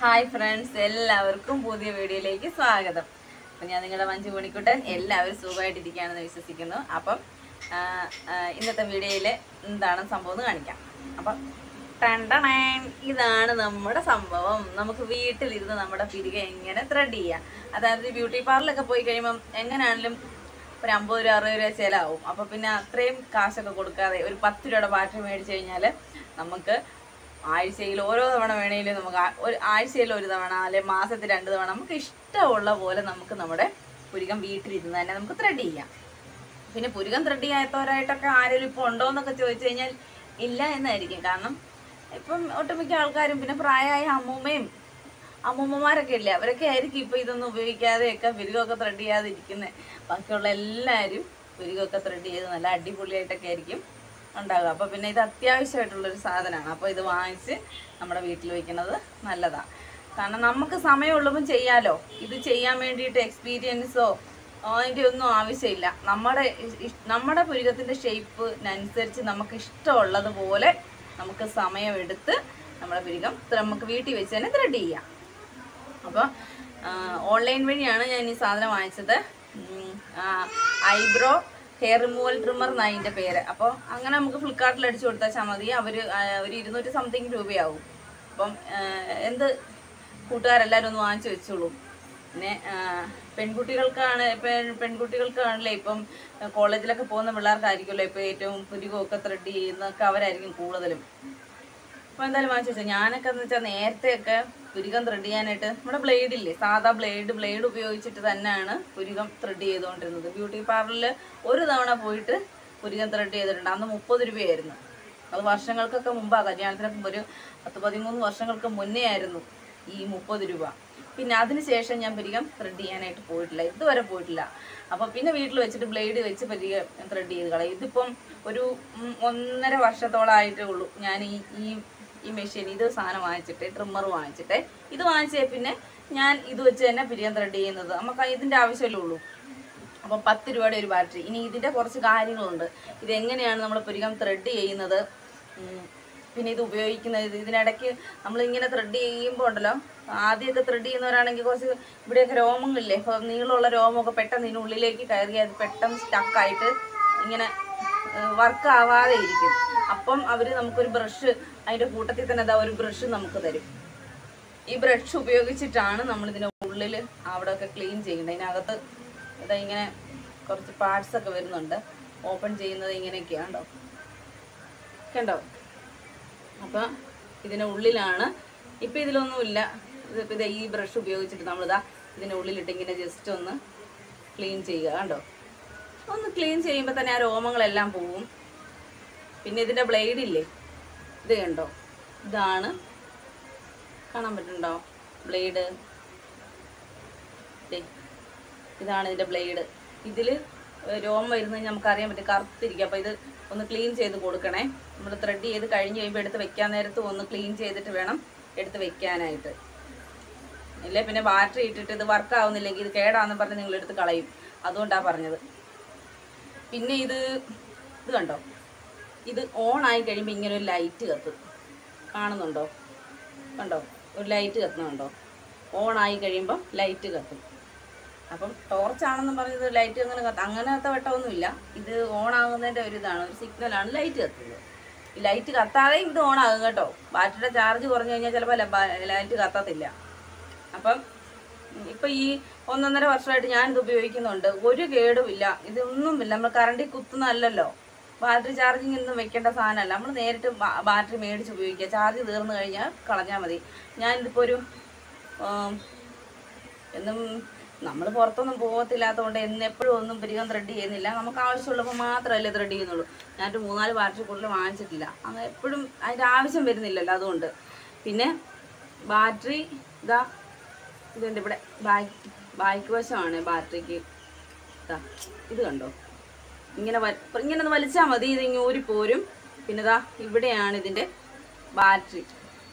hi friends എല്ലാവർക്കും പുതിയ വീഡിയോയിലേക്ക് സ്വാഗതം അപ്പം ഞാൻ നിങ്ങളുടെ മഞ്ജു മണിക്കുട്ടൻ എല്ലാവരും സുഖമായിട്ടിരിക്കുകയാണെന്ന് വിശ്വസിക്കുന്നു അപ്പം ആ, ആ, ഇന്നത്തെ വീഡിയോയിൽ എന്താണ് സംഭവം എന്ന് കാണിക്കാം അപ്പം ടണ്ടണേൻ ഇതാണ് നമ്മുടെ സംഭവം നമുക്ക് വീട്ടിലിരുന്ന് നമ്മുടെ പിരിക എങ്ങനെ ത്രെഡ് ചെയ്യാം അതായത് ബ്യൂട്ടി പാർലറിലൊക്കെ പോയി കഴിയുമ്പം എങ്ങനെയാണെങ്കിലും ഒരു അമ്പത് രൂപ അറുപത് രൂപ ചിലവും അപ്പോൾ പിന്നെ അത്രയും കാശൊക്കെ കൊടുക്കാതെ ഒരു പത്ത് രൂപയുടെ ബാറ്ററി മേടിച്ച് കഴിഞ്ഞാൽ നമുക്ക് ആഴ്ചയിൽ ഓരോ തവണ വേണമെങ്കിലും നമുക്ക് ആ- ഒരു ആഴ്ചയിൽ ഒരു തവണ അല്ലെങ്കിൽ മാസത്തിൽ രണ്ട് തവണ നമുക്ക് ഇഷ്ടമുള്ള പോലെ നമുക്ക് നമ്മുടെ പുരികം വീട്ടിലിരുന്ന് തന്നെ നമുക്ക് ത്രെഡ് ചെയ്യാം പിന്നെ പുരുകം ത്രെഡ് ചെയ്യാത്തവരായിട്ടൊക്കെ ആരെങ്കിലും ഇപ്പോൾ ഉണ്ടോ എന്നൊക്കെ ചോദിച്ചു കഴിഞ്ഞാൽ ഇല്ല എന്നായിരിക്കും കാരണം ഇപ്പം ഒട്ടുമിക്ക ആൾക്കാരും പിന്നെ പ്രായമായ അമ്മൂമ്മയും അമ്മൂമ്മമാരൊക്കെ ഇല്ലേ അവരൊക്കെ ആയിരിക്കും ഇപ്പൊ ഇതൊന്നും ഉപയോഗിക്കാതെയൊക്കെ പുരുകമൊക്കെ ത്രെഡ് ചെയ്യാതെ ഇരിക്കുന്നത് ബാക്കിയുള്ള എല്ലാവരും പുരുകമൊക്കെ ത്രെഡ് ചെയ്ത് നല്ല അടിപൊളിയായിട്ടൊക്കെ ആയിരിക്കും ഉണ്ടാകുക അപ്പോൾ പിന്നെ ഇത് അത്യാവശ്യമായിട്ടുള്ളൊരു സാധനമാണ് അപ്പോൾ ഇത് വാങ്ങിച്ച് നമ്മുടെ വീട്ടിൽ വെക്കുന്നത് നല്ലതാണ് കാരണം നമുക്ക് സമയമുള്ളപ്പം ചെയ്യാലോ ഇത് ചെയ്യാൻ വേണ്ടിയിട്ട് എക്സ്പീരിയൻസോ അതിൻ്റെ ഒന്നും ആവശ്യമില്ല നമ്മുടെ ഇ- ഇഷ്- നമ്മുടെ പുരുകത്തിൻ്റെ ഷേപ്പിനനുസരിച്ച് നമുക്ക് ഇഷ്ടമുള്ളതുപോലെ നമുക്ക് സമയമെടുത്ത് നമ്മുടെ പുരുകം നമുക്ക് വീട്ടിൽ വെച്ച് തന്നെ ത്രെഡ് ചെയ്യാം അപ്പോൾ ഓൺലൈൻ വഴിയാണ് ഞാൻ ഈ സാധനം വാങ്ങിച്ചത് ഐബ്രോ ഹെയർ റിമൂവൽ ട്രിമ്മർ എന്നാണ് അതിൻ്റെ പേര് അപ്പോൾ അങ്ങനെ നമുക്ക് ഫ്ലിപ്കാർട്ടിൽ അടിച്ചു കൊടുത്താൽ മതി അവർ ഒരു ഇരുന്നൂറ്റി സംതിങ് രൂപയാവും അപ്പം ആ, എന്ത് കൂട്ടുകാരെല്ലാവരും ഒന്ന് വാങ്ങിച്ചു വെച്ചോളൂ പിന്നെ ആ, പെൺകുട്ടികൾക്കാണ് പെൺ- പെൺകുട്ടികൾക്കാണല്ലേ ഇപ്പം കോളേജിലൊക്കെ പോകുന്ന പിള്ളേർക്കായിരിക്കുമല്ലോ ഇപ്പോൾ ഏറ്റവും പുരുകമൊക്കെ ത്രെഡ് ചെയ്യുന്നതൊക്കെ അവരായിരിക്കും കൂടുതലും അപ്പോൾ എന്തായാലും വാങ്ങിച്ചു വെച്ചാൽ ഞാനൊക്കെ എന്ന് വെച്ചാൽ നേരത്തെയൊക്കെ പുരുകം ത്രെഡ് ചെയ്യാനായിട്ട് നമ്മുടെ ബ്ലേഡ് ഇല്ലേ സാധാ ബ്ലേഡ് ബ്ലേഡ് ഉപയോഗിച്ചിട്ട് തന്നെയാണ് പുരുകം ത്രെഡ് ചെയ്തുകൊണ്ടിരുന്നത് ബ്യൂട്ടി പാർലറിൽ ഒരു തവണ പോയിട്ട് പുരുകം ത്രെഡ് ചെയ്തിട്ടുണ്ട് അന്ന് മുപ്പത് രൂപയായിരുന്നു അത് വർഷങ്ങൾക്കൊക്കെ മുമ്പാണ് കല്യാണത്തിനൊക്കെ മുമ്പ് ഒരു പത്ത് പതിമൂന്ന് വർഷങ്ങൾക്ക് മുന്നേ ആയിരുന്നു ഈ മുപ്പത് രൂപ പിന്നെ അതിനുശേഷം ഞാൻ പുരികം ത്രെഡ് ചെയ്യാനായിട്ട് പോയിട്ടില്ല ഇതുവരെ പോയിട്ടില്ല അപ്പോൾ പിന്നെ വീട്ടിൽ വെച്ചിട്ട് ബ്ലേഡ് വെച്ച് പുരികം ത്രെഡ് ചെയ്ത് കളയും ഇതിപ്പം ഒരു ഉം, ഒന്നര വർഷത്തോളമായിട്ടേ ഉള്ളൂ ഞാൻ ഈ ഈ ഈ മെഷീൻ ഇത് സാധനം വാങ്ങിച്ചിട്ട് ട്രിമ്മർ വാങ്ങിച്ചിട്ട് ഇത് വാങ്ങിച്ചേ പിന്നെ ഞാൻ ഇത് വെച്ച് തന്നെ പിരിയാൻ ത്രെഡ് ചെയ്യുന്നത് നമുക്ക് ഇതിൻ്റെ ആവശ്യമല്ലേ ഉള്ളൂ അപ്പം പത്ത് രൂപയുടെ ഒരു ബാറ്ററി ഇനി ഇതിൻ്റെ കുറച്ച് കാര്യങ്ങളുണ്ട് ഇതെങ്ങനെയാണ് നമ്മൾ പുരികം ത്രെഡ് ചെയ്യുന്നത് ഉം, പിന്നെ ഇത് ഉപയോഗിക്കുന്നത് ഇത് ഇതിനിടയ്ക്ക് നമ്മളിങ്ങനെ ത്രെഡ് ചെയ്യുമ്പോൾ ഉണ്ടല്ലോ ആദ്യമൊക്കെ ത്രെഡ് ചെയ്യുന്നവരാണെങ്കിൽ കുറച്ച് ഇവിടെയൊക്കെ രോമങ്ങളില്ലേ ഇപ്പോൾ നീളമുള്ള രോമമൊക്കെ പെട്ടെന്ന് ഇതിനുള്ളിലേക്ക് കയറി അത് പെട്ടെന്ന് സ്റ്റക്കായിട്ട് ഇങ്ങനെ വർക്ക് ആവാതെ ഇരിക്കും അപ്പം അവർ നമുക്കൊരു ബ്രഷ് അതിൻ്റെ കൂട്ടത്തിൽ തന്നെ അതാ ഒരു ബ്രഷ് നമുക്ക് തരും ഈ ബ്രഷ് ഉപയോഗിച്ചിട്ടാണ് നമ്മൾ ഇതിൻ്റെ ഉള്ളിൽ അവിടെയൊക്കെ ക്ലീൻ ചെയ്യേണ്ടത് ഇതിനകത്ത് ഇതാ ഇങ്ങനെ കുറച്ച് പാർട്സ് ഒക്കെ വരുന്നുണ്ട് ഓപ്പൺ ചെയ്യുന്നത് ഇങ്ങനെയൊക്കെയാണ് കേട്ടോ കണ്ടോ അപ്പം ഇതിൻ്റെ ഉള്ളിലാണ് ഇപ്പം ഇതിലൊന്നുമില്ല ഇതിപ്പോൾ ഇത് ഈ ബ്രഷ് ഉപയോഗിച്ചിട്ട് നമ്മളിതാ ഇതിൻ്റെ ഉള്ളിലിട്ട് ഇങ്ങനെ ജസ്റ്റ് ഒന്ന് ക്ലീൻ ചെയ്യുക കണ്ടോ ഒന്ന് ക്ലീൻ ചെയ്യുമ്പോൾ തന്നെ ആ രോമങ്ങളെല്ലാം പോവും പിന്നെ ഇതിൻ്റെ ബ്ലേഡ് ഇല്ലേ ഇത് കണ്ടോ ഇതാണ് കാണാൻ പറ്റുന്നുണ്ടോ ബ്ലേഡ് ഇതാണ് ഇതിൻ്റെ ബ്ലേഡ് ഇതിൽ രോമം വരുന്നത് നമുക്കറിയാൻ പറ്റും കറുത്തിരിക്കും അപ്പോൾ ഇത് ഒന്ന് ക്ലീൻ ചെയ്ത് കൊടുക്കണേ നമ്മൾ ത്രെഡ് ചെയ്ത് കഴിഞ്ഞ് കഴിയുമ്പോൾ എടുത്ത് വെക്കാൻ നേരത്ത് ഒന്ന് ക്ലീൻ ചെയ്തിട്ട് വേണം എടുത്ത് വെക്കാനായിട്ട് ഇല്ലേ പിന്നെ ബാറ്ററി ഇട്ടിട്ട് ഇത് വർക്ക് ആവുന്നില്ലെങ്കിൽ ഇത് കേടാന്ന് പറഞ്ഞ് നിങ്ങൾ എടുത്ത് കളയും അതുകൊണ്ടാണ് പറഞ്ഞത് പിന്നെ ഇത് ഇത് കണ്ടോ ഇത് ഓൺ ആയി കഴിയുമ്പോൾ ഇങ്ങനെ ഒരു ലൈറ്റ് കത്തും കാണുന്നുണ്ടോ കണ്ടോ ഒരു ലൈറ്റ് കത്തുന്നുണ്ടോ ഓൺ ആയി കഴിയുമ്പോൾ ലൈറ്റ് കത്തും അപ്പം ടോർച്ചാണെന്നും പറഞ്ഞത് ലൈറ്റ് അങ്ങനെ കത്ത അങ്ങനത്തെ വെട്ടമൊന്നുമില്ല ഇത് ഓൺ ആകുന്നതിൻ്റെ ഒരു ഇതാണ് ഒരു സിഗ്നലാണ് ലൈറ്റ് കത്തുന്നത് ഈ ലൈറ്റ് കത്താതെയും ഇത് ഓൺ ആകും കേട്ടോ ബാറ്ററിയുടെ ചാർജ് കുറഞ്ഞു കഴിഞ്ഞാൽ ചിലപ്പോൾ ലൈറ്റ് കത്തത്തില്ല അപ്പം ഇപ്പം ഈ ഒന്നൊന്നര വർഷമായിട്ട് ഞാനിത് ഉപയോഗിക്കുന്നുണ്ട് ഒരു കേടുമില്ല ഇതൊന്നുമില്ല നമ്മൾ കറണ്ടിൽ കുത്തുന്നതല്ലല്ലോ ബാറ്ററി ചാർജിങ് ഒന്നും വെക്കേണ്ട സാധനമല്ല നമ്മൾ നേരിട്ട് ബാ- ബാറ്ററി മേടിച്ച് ഉപയോഗിക്കുക ചാർജ് തീർന്നു കഴിഞ്ഞാൽ കളഞ്ഞാൽ മതി ഞാനിതിപ്പോൾ ഒരു ആം, എന്നും നമ്മൾ പുറത്തൊന്നും പോകത്തില്ലാത്തതുകൊണ്ട് എന്ന് എപ്പോഴും ഒന്നും പിരികം ത്രെഡ് ചെയ്യുന്നില്ല നമുക്ക് ആവശ്യമുള്ളപ്പോൾ മാത്രമല്ലേ ത്രെഡ് ചെയ്യുന്നുള്ളൂ ഞാനൊരു മൂന്നാല് ബാറ്ററി കൂടുതൽ വാങ്ങിച്ചിട്ടില്ല അങ്ങനെ എപ്പോഴും അതിൻ്റെ ആവശ്യം വരുന്നില്ലല്ലോ അതുകൊണ്ട് പിന്നെ ബാറ്ററി ഇതാ ഇതുണ്ട് ഇവിടെ ബാക്ക് ബാക്ക് വശമാണ് ബാറ്ററിക്ക് ഇതാ ഇത് കണ്ടോ ഇങ്ങനെ വ- ഇങ്ങനെ ഒന്ന് വലിച്ചാൽ മതി ഇത് ഇങ്ങനെ ഊരിപ്പോരും പിന്നെ ഇതാ ഇവിടെയാണ് ഇതിൻ്റെ ബാറ്ററി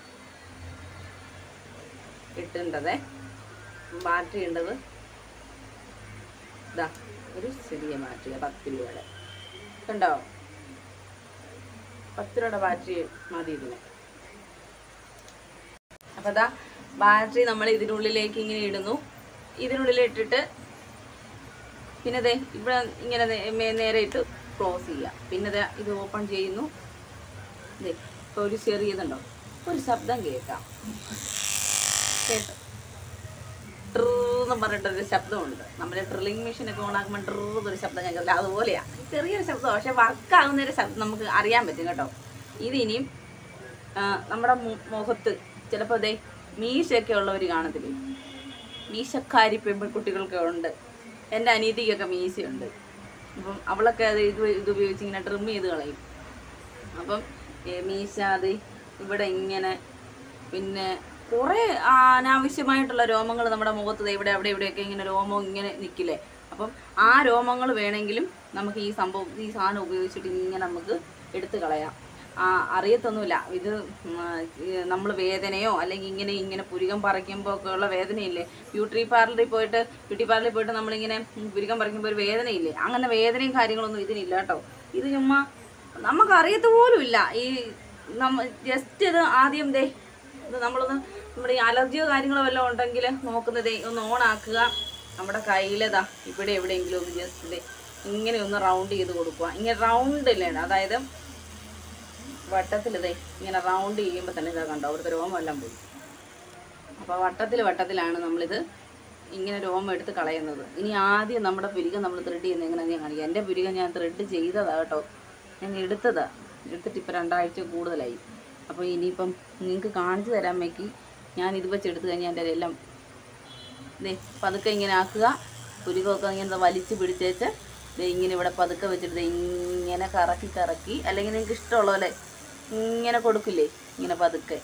ഇട്ടുണ്ടതേ ബാറ്ററി ഉണ്ടത് ഇതാ ഒരു ചെറിയ ബാറ്ററി പത്ത് രൂപയുടെ കണ്ടോ പത്ത് രൂപയുടെ ബാറ്ററി മതി ഇതിന് അപ്പോൾ അതാ ബാറ്ററി നമ്മൾ ഇതിനുള്ളിലേക്ക് ഇങ്ങനെ ഇടുന്നു ഇതിനുള്ളിൽ ഇട്ടിട്ട് പിന്നെ ദേ ഇവിടെ ഇങ്ങനെ നേ- മേ- നേരെ ഇട്ട് ക്ലോസ് ചെയ്യുക പിന്നെ ദേ ഇത് ഓപ്പൺ ചെയ്യുന്നു ദേ ഇപ്പോൾ ഒരു ചെറിയതുണ്ടോ ഒരു ശബ്ദം കേൾക്കാം കേട്ടോ ട്രൂന്ന് പറഞ്ഞിട്ടൊരു ശബ്ദമുണ്ട് നമ്മുടെ ഡ്രില്ലിംഗ് മെഷീനൊക്കെ ഓണാക്കുമ്പോൾ ട്രൂന്നൊരു ശബ്ദം കേൾക്കില്ല അതുപോലെയാണ് ചെറിയൊരു ശബ്ദം പക്ഷെ വർക്കാകുന്ന ഒരു ശബ്ദം നമുക്ക് അറിയാൻ പറ്റും കേട്ടോ ഇതിനിയും ആ, നമ്മുടെ മു- മുഖത്ത് ചിലപ്പോൾ ദേ മീശയൊക്കെ ഉള്ളവർ കാണത്തില്ലേ മീശക്കാരി പെൺകുട്ടികൾക്ക് ഉണ്ട് എൻ്റെ അനീതിക്കൊക്കെ മീശയുണ്ട് അപ്പം അവളൊക്കെ അത് ഇത് ഇത് ഉപയോഗിച്ച് ഇങ്ങനെ ട്രിം ചെയ്ത് കളയും അപ്പം ഏ, മീശ അത് ഇവിടെ ഇങ്ങനെ പിന്നെ കുറേ അനാവശ്യമായിട്ടുള്ള രോമങ്ങൾ നമ്മുടെ മുഖത്ത് ദേ ഇവിടെ അവിടെ ഇവിടെയൊക്കെ ഇങ്ങനെ രോമം ഇങ്ങനെ നിൽക്കില്ലേ അപ്പം ആ രോമങ്ങൾ വേണമെങ്കിലും നമുക്ക് ഈ സംഭവം ഈ സാധനം ഉപയോഗിച്ചിട്ട് ഇങ്ങനെ നമുക്ക് എടുത്ത് കളയാം ആ അറിയത്തൊന്നുമില്ല ഇത് നമ്മൾ വേദനയോ അല്ലെങ്കിൽ ഇങ്ങനെ ഇങ്ങനെ പുരുകം പറിക്കുമ്പോൾ ഒക്കെ ഉള്ള വേദനയില്ലേ ബ്യൂട്ടി പാർലറിൽ പോയിട്ട് ബ്യൂട്ടി പാർലറിൽ പോയിട്ട് നമ്മളിങ്ങനെ പുരുകം പറിക്കുമ്പോൾ ഒരു വേദനയില്ലേ അങ്ങനെ വേദനയും കാര്യങ്ങളൊന്നും ഇതിനില്ല കേട്ടോ ഇത് ചുമ്മാ നമുക്ക് അറിയത്ത് പോലും ഇല്ല ഈ നമ്മ ജസ്റ്റ് ഇത് ആദ്യം ദേ ഇത് നമ്മളൊന്ന് നമ്മുടെ ഈ അലർജിയോ കാര്യങ്ങളോ വല്ലതും ഉണ്ടെങ്കിൽ നോക്കുന്നത് ഒന്ന് ഓൺ ആക്കുക നമ്മുടെ കയ്യിലതാ ഇവിടെ എവിടെയെങ്കിലും ഒന്ന് ജസ്റ്റ് ദേ ഇങ്ങനെ ഒന്ന് റൗണ്ട് ചെയ്ത് കൊടുക്കുക ഇങ്ങനെ റൗണ്ട് ഇല്ലേ അതായത് വട്ടത്തിൽ ഇതേ ഇങ്ങനെ റൗണ്ട് ചെയ്യുമ്പോൾ തന്നെ ഇതാ കണ്ടോ അവിടുത്തെ രോമെല്ലാം പോയി അപ്പോൾ വട്ടത്തിൽ വട്ടത്തിലാണ് നമ്മളിത് ഇങ്ങനെ രോമം എടുത്ത് കളയുന്നത് ഇനി ആദ്യം നമ്മുടെ പുരികം നമ്മൾ ത്രെഡ് ചെയ്യുന്നത് എങ്ങനെയാണെന്ന് ഞാൻ കാണിക്കാം എൻ്റെ പുരികം ഞാൻ ത്രെഡ് ചെയ്തതാ കേട്ടോ ഞാൻ എടുത്തതാ എടുത്തിട്ട് ഇപ്പോൾ രണ്ടാഴ്ച കൂടുതലായി അപ്പോൾ ഇനിയിപ്പം നിങ്ങൾക്ക് കാണിച്ചു തരാൻ വേണ്ടി ഞാൻ ഇത് വെച്ച് എടുത്തു കഴിഞ്ഞാൽ എൻ്റെ എല്ലാം ദേ പതുക്കെ ഇങ്ങനെ ആക്കുക പുരികമൊക്കെ ഇങ്ങനെ വലിച്ച് പിടിച്ചേച്ച് ദേ ഇങ്ങനെ ഇവിടെ പതുക്കെ വെച്ചിട്ട് ദേ ഇങ്ങനെ കറക്കി കറക്കി അല്ലെങ്കിൽ നിങ്ങൾക്ക് ഇഷ്ടമുള്ള പോലെ ഇങ്ങനെ കൊടുക്കില്ലേ ഇങ്ങനെ പതുക്കെ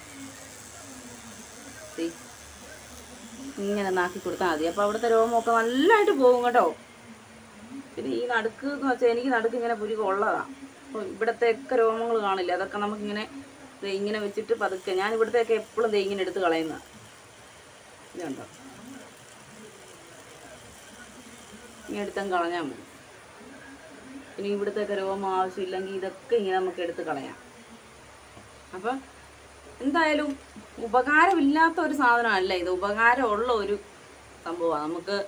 ദേ ഇങ്ങനെ നാക്കി കൊടുത്താൽ മതി അപ്പോൾ അവിടുത്തെ രോമമൊക്കെ നല്ലതായിട്ട് പോകും കേട്ടോ പിന്നെ ഈ നടുക്ക് എന്ന് വെച്ചാൽ എനിക്ക് നടുക്ക് ഇങ്ങനെ പുരികം ഉള്ളതാണ് അപ്പോൾ ഇവിടത്തെ ഒക്കെ രോമങ്ങൾ കാണില്ല അതൊക്കെ നമുക്കിങ്ങനെ ദേ ഇങ്ങനെ വെച്ചിട്ട് പതുക്കെ ഞാൻ ഇവിടത്തെയൊക്കെ എപ്പോഴും ദേ ഇങ്ങനെ എടുത്ത് കളയുന്ന ഇതുണ്ടോ ഇങ്ങനെ എടുത്തങ്ങ് കളഞ്ഞാൽ മതി പിന്നെ ഇവിടുത്തെ രോമം ആവശ്യമില്ലെങ്കിൽ ഇതൊക്കെ ഇങ്ങനെ നമുക്ക് എടുത്ത് കളയാം അപ്പം എന്തായാലും ഉപകാരമില്ലാത്ത ഒരു സാധനമല്ല ഇത് ഉപകാരമുള്ള ഒരു സംഭവമാണ് നമുക്ക്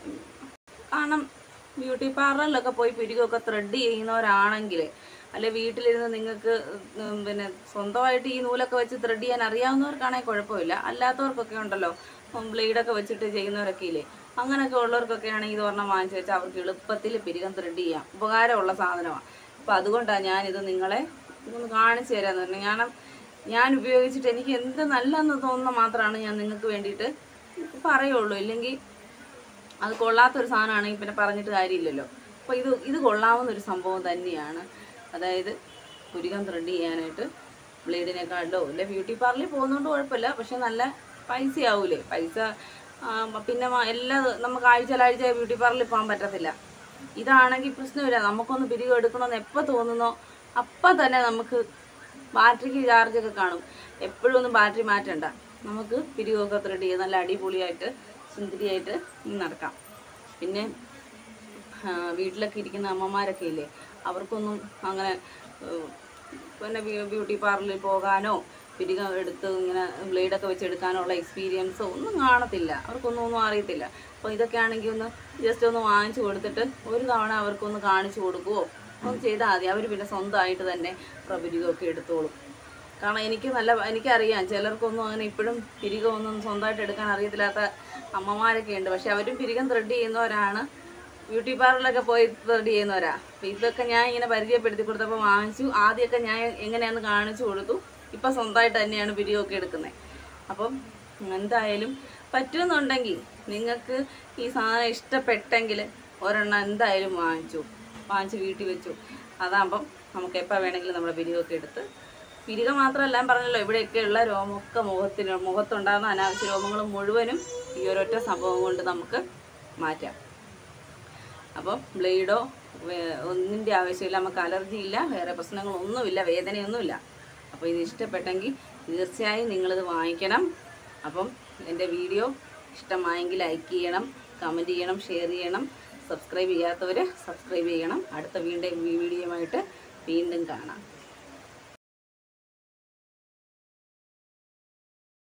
കാരണം ബ്യൂട്ടി പാർലറിലൊക്കെ പോയി പിരികൊക്കെ ത്രെഡ് ചെയ്യുന്നവരാണെങ്കിൽ അല്ലെ വീട്ടിലിരുന്ന് നിങ്ങൾക്ക് ഉം പിന്നെ സ്വന്തമായിട്ട് ഈ നൂലൊക്കെ വെച്ച് ത്രെഡ് ചെയ്യാൻ അറിയാവുന്നവർക്കാണെങ്കിൽ കുഴപ്പമില്ല അല്ലാത്തവർക്കൊക്കെ ഉണ്ടല്ലോ ബ്ലേഡൊക്കെ വെച്ചിട്ട് ചെയ്യുന്നവരൊക്കെ ഇല്ലേ അങ്ങനെയൊക്കെ ഉള്ളവർക്കൊക്കെ ആണെങ്കിൽ ഇത് ഒരെണ്ണം വാങ്ങിച്ചു വെച്ചാൽ അവർക്ക് എളുപ്പത്തിൽ പിരികം ത്രെഡ് ചെയ്യാം ഉപകാരമുള്ള സാധനമാണ് അപ്പം അതുകൊണ്ടാണ് ഞാനിത് നിങ്ങളെ ഇതൊന്ന് കാണിച്ചു തരാമെന്ന് പറഞ്ഞു കാരണം ഞാൻ ഉപയോഗിച്ചിട്ട് എനിക്ക് എന്ത് നല്ലതെന്ന് തോന്നുന്ന മാത്രമാണ് ഞാൻ നിങ്ങൾക്ക് വേണ്ടിയിട്ട് പറയുള്ളൂ ഇല്ലെങ്കിൽ അത് കൊള്ളാത്തൊരു സാധനമാണെങ്കിൽ പിന്നെ പറഞ്ഞിട്ട് കാര്യമില്ലല്ലോ അപ്പോൾ ഇത് ഇത് കൊള്ളാവുന്ന ഒരു സംഭവം തന്നെയാണ് അതായത് പുരികം ത്രെഡ് ചെയ്യാനായിട്ട് ബ്ലേഡിനെക്കാട്ടോ അല്ലെ ബ്യൂട്ടി പാർലറിൽ പോകുന്നതുകൊണ്ട് കുഴപ്പമില്ല പക്ഷെ നല്ല പൈസ ആവൂലേ പൈസ ആ, പിന്നെ മ- എല്ലാ നമുക്ക് ആഴ്ചയിലാഴ്ച ബ്യൂട്ടി പാർലറിൽ പോകാൻ പറ്റത്തില്ല ഇതാണെങ്കിൽ പ്രശ്നമില്ല നമുക്കൊന്ന് പിരികം എടുക്കണമെന്ന് എപ്പോൾ തോന്നുന്നോ അപ്പം തന്നെ നമുക്ക് ബാറ്ററിക്ക് ചാർജൊക്കെ കാണും എപ്പോഴും ഒന്നും ബാറ്ററി മാറ്റണ്ട നമുക്ക് പിരികൊക്കെ ത്രെഡ് ചെയ്ത് നല്ല അടിപൊളിയായിട്ട് സുന്ദരിയായിട്ട് നടക്കാം പിന്നെ ആ, വീട്ടിലൊക്കെ ഇരിക്കുന്ന അമ്മമാരൊക്കെ ഇല്ലേ അവർക്കൊന്നും അങ്ങനെ ഏഹ്, പിന്നെ ബ്യൂ- ബ്യൂട്ടി പാർലറിൽ പോകാനോ പിരികം എടുത്ത് ഇങ്ങനെ ബ്ലേഡൊക്കെ വെച്ച് എടുക്കാനോ ഉള്ള എക്സ്പീരിയൻസോ ഒന്നും കാണത്തില്ല അവർക്കൊന്നും ഒന്നും അറിയത്തില്ല അപ്പോൾ ഇതൊക്കെ ആണെങ്കിൽ ഒന്ന് ജസ്റ്റ് ഒന്ന് വാങ്ങിച്ചു കൊടുത്തിട്ട് ഒരു തവണ അവർക്കൊന്ന് കാണിച്ചു കൊടുക്കുവോ ഒന്ന് ചെയ്താൽ മതി അവർ പിന്നെ സ്വന്തമായിട്ട് തന്നെ പ്രപിരികമൊക്കെ എടുത്തോളും കാരണം എനിക്ക് നല്ല എനിക്കറിയാം ചിലർക്കൊന്നും അങ്ങനെ ഇപ്പോഴും പിരികമൊന്നും സ്വന്തമായിട്ട് എടുക്കാൻ അറിയത്തില്ലാത്ത അമ്മമാരൊക്കെ ഉണ്ട് പക്ഷെ അവരും പിരികം ത്രെഡ് ചെയ്യുന്നവരാണ് ബ്യൂട്ടി പാർലറിലൊക്കെ പോയി ത്രെഡ് ചെയ്യുന്നവരാ അപ്പം ഇതൊക്കെ ഞാൻ ഇങ്ങനെ പരിചയപ്പെടുത്തി കൊടുത്തപ്പോൾ വാങ്ങിച്ചു ആദ്യമൊക്കെ ഞാൻ എങ്ങനെയാണെന്ന് കാണിച്ചു കൊടുത്തു ഇപ്പം സ്വന്തമായിട്ട് തന്നെയാണ് പിരികമൊക്കെ എടുക്കുന്നത് അപ്പം എന്തായാലും പറ്റുമെന്നുണ്ടെങ്കിൽ നിങ്ങൾക്ക് ഈ സാധനം ഇഷ്ടപ്പെട്ടെങ്കിൽ ഒരെണ്ണം എന്തായാലും വാങ്ങിച്ചു വാങ്ങിച്ച് വീട്ടിൽ വെച്ചു അതാകുമ്പം നമുക്ക് എപ്പോൾ വേണമെങ്കിലും നമ്മുടെ പിരികമൊക്കെ എടുത്ത് പിരിക മാത്രമല്ല ഞാൻ പറഞ്ഞല്ലോ ഇവിടെയൊക്കെയുള്ള രോമമൊക്കെ മുഖത്തിന് മുഖത്തുണ്ടാകുന്ന അനാവശ്യ രോമങ്ങൾ മുഴുവനും ഈ ഒരൊറ്റ സംഭവം കൊണ്ട് നമുക്ക് മാറ്റാം അപ്പം ബ്ലേഡോ ഒന്നിൻ്റെ ആവശ്യമില്ല നമുക്ക് അലർജി ഇല്ല വേറെ പ്രശ്നങ്ങളൊന്നുമില്ല വേദനയൊന്നുമില്ല അപ്പോൾ ഇത് ഇഷ്ടപ്പെട്ടെങ്കിൽ തീർച്ചയായും നിങ്ങളിത് വാങ്ങിക്കണം അപ്പം എൻ്റെ വീഡിയോ ഇഷ്ടമായെങ്കിൽ ലൈക്ക് ചെയ്യണം കമൻറ്റ് ചെയ്യണം ഷെയർ ചെയ്യണം സബ്സ്ക്രൈബ് ചെയ്യാത്തവർ സബ്സ്ക്രൈബ് ചെയ്യണം അടുത്ത വീണ്ടും വീഡിയോയുമായിട്ട് വീണ്ടും കാണാം